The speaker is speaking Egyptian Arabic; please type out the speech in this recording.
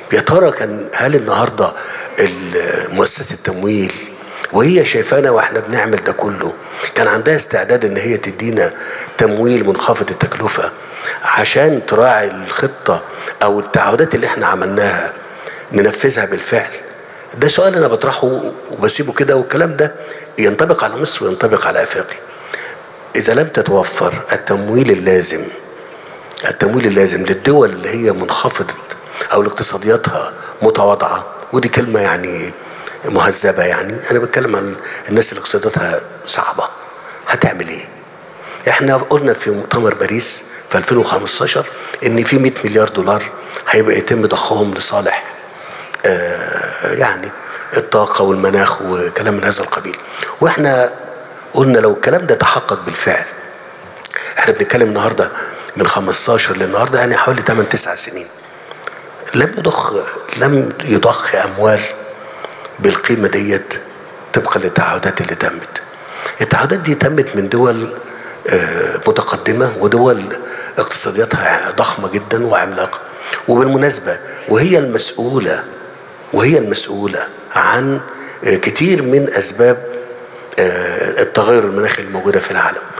يا ترى كان هل النهارده مؤسسه التمويل وهي شايفانا واحنا بنعمل ده كله كان عندها استعداد ان هي تدينا تمويل منخفض التكلفه عشان تراعي الخطه او التعهدات اللي احنا عملناها ننفذها بالفعل ده سؤال انا بطرحه وبسيبه كده والكلام ده ينطبق على مصر وينطبق على افريقيا اذا لم تتوفر التمويل اللازم التمويل اللازم للدول اللي هي منخفضه او اقتصادياتها متواضعه ودي كلمه يعني مهذبه يعني انا بتكلم عن الناس اللي اقتصاداتها صعبه هتعمل ايه؟ احنا قلنا في مؤتمر باريس في 2015 ان في 100 مليار دولار هيبقى يتم ضخهم لصالح آه يعني الطاقه والمناخ وكلام من هذا القبيل واحنا قلنا لو الكلام ده تحقق بالفعل احنا بنتكلم النهارده من 15 للنهارده يعني حوالي 8 9 سنين لم يضخ لم يضخ اموال بالقيمه ديت طبقا للتعهدات اللي تمت التعهدات دي تمت من دول متقدمه ودول اقتصادياتها ضخمه جدا وعملاقه وبالمناسبه وهي المسؤوله وهي المسؤوله عن كتير من اسباب التغير المناخي الموجوده في العالم